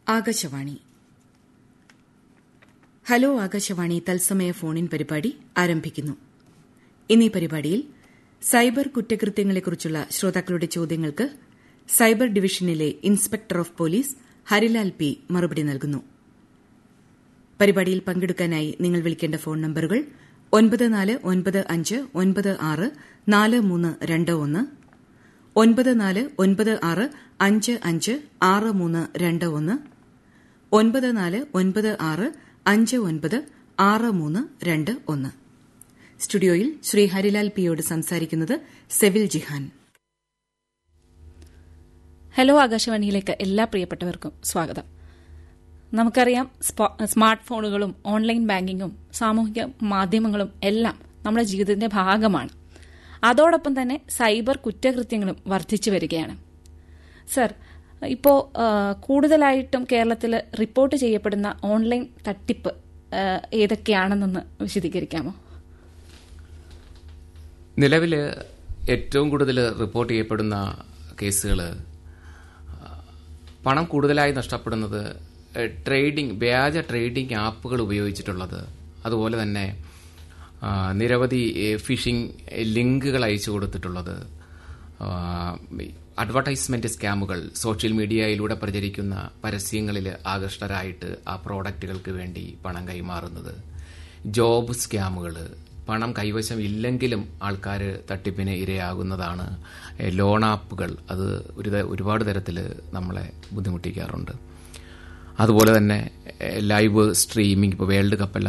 Akashvani hello Akashvani തത്സമയ ഫോണിൻ പരിപാടി ആരംഭിക്കുന്നു ഇന്നീ പരിപാടിയിൽ സൈബർ കുറ്റകൃത്യങ്ങളെക്കുറിച്ചുള്ള ശ്രോതാക്കളുടെ ചോദ്യങ്ങൾക്ക് സൈബർ ഡിവിഷനിലെ inspector of police Harilal P മറുപടി നൽകുന്നു പരിപാടിയിൽ പങ്കെടുക്കാനായി നിങ്ങൾ വിളിക്കേണ്ട ഫോൺ നമ്പറുകൾ ഒൻപത് നാല് ഒൻപത് അഞ്ച് ഒൻപത് ആറ് നാല് മൂന്ന് രണ്ട് ഒന്ന് ഒൻപത് നാല് ഒൻപത് ആറ് അഞ്ച് അഞ്ച് ആറ് മൂന്ന് രണ്ട് ഒന്ന് ഒൻപത് നാല് ഒൻപത് ആറ് അഞ്ച് ഒൻപത് ആറ് മൂന്ന് രണ്ട് ഒന്ന് സ്റ്റുഡിയോയിൽ ശ്രീ ഹരിലാൽ പിയോട് സംസാരിക്കുന്നത് സെവിൽ ജിഹാൻ ഹലോ ആകാശവാണിയിലേക്ക് എല്ലാ പ്രിയപ്പെട്ടവർക്കും സ്വാഗതം നമുക്കറിയാം സ്മാർട്ട് ഫോണുകളും ഓൺലൈൻ ബാങ്കിങ്ങും സാമൂഹിക മാധ്യമങ്ങളും എല്ലാം നമ്മുടെ ജീവിതത്തിന്റെ ഭാഗമാണ് അതോടൊപ്പം തന്നെ സൈബർ കുറ്റകൃത്യങ്ങളും വർദ്ധിച്ചു വരികയാണ് സർ ഇപ്പോൾ കൂടുതലായിട്ടും കേരളത്തിൽ റിപ്പോർട്ട് ചെയ്യപ്പെടുന്ന ഓൺലൈൻ തട്ടിപ്പ് ഏതൊക്കെയാണെന്നൊന്ന് വിശദീകരിക്കാമോ നിലവിൽ ഏറ്റവും കൂടുതൽ റിപ്പോർട്ട് ചെയ്യപ്പെടുന്ന കേസുകൾ പണം കൂടുതലായി നഷ്ടപ്പെടുന്നത് ട്രേഡിംഗ് വ്യാജ ട്രേഡിംഗ് ആപ്പുകൾ ഉപയോഗിച്ചിട്ടുള്ളത് അതുപോലെ തന്നെ നിരവധി ഫിഷിംഗ് ലിങ്കുകൾ അയച്ചു കൊടുത്തിട്ടുള്ളത് അഡ്വർടൈസ്മെന്റ് സ്കാമുകൾ സോഷ്യൽ മീഡിയയിലൂടെ പ്രചരിക്കുന്ന പരസ്യങ്ങളിൽ ആകൃഷ്ടരായിട്ട് ആ പ്രോഡക്റ്റുകൾക്ക് വേണ്ടി പണം കൈമാറുന്നത് ജോബ് സ്കാമുകൾ പണം കൈവശം ഇല്ലെങ്കിലും ആൾക്കാർ തട്ടിപ്പിന് ഇരയാകുന്നതാണ് ലോൺ ആപ്പുകൾ അത് ഒരു ഒരുപാട് തരത്തിൽ നമ്മളെ ബുദ്ധിമുട്ടിക്കാറുണ്ട് അതുപോലെ തന്നെ ലൈവ് സ്ട്രീമിംഗ് ഇപ്പോൾ വേൾഡ് കപ്പെല്ലാം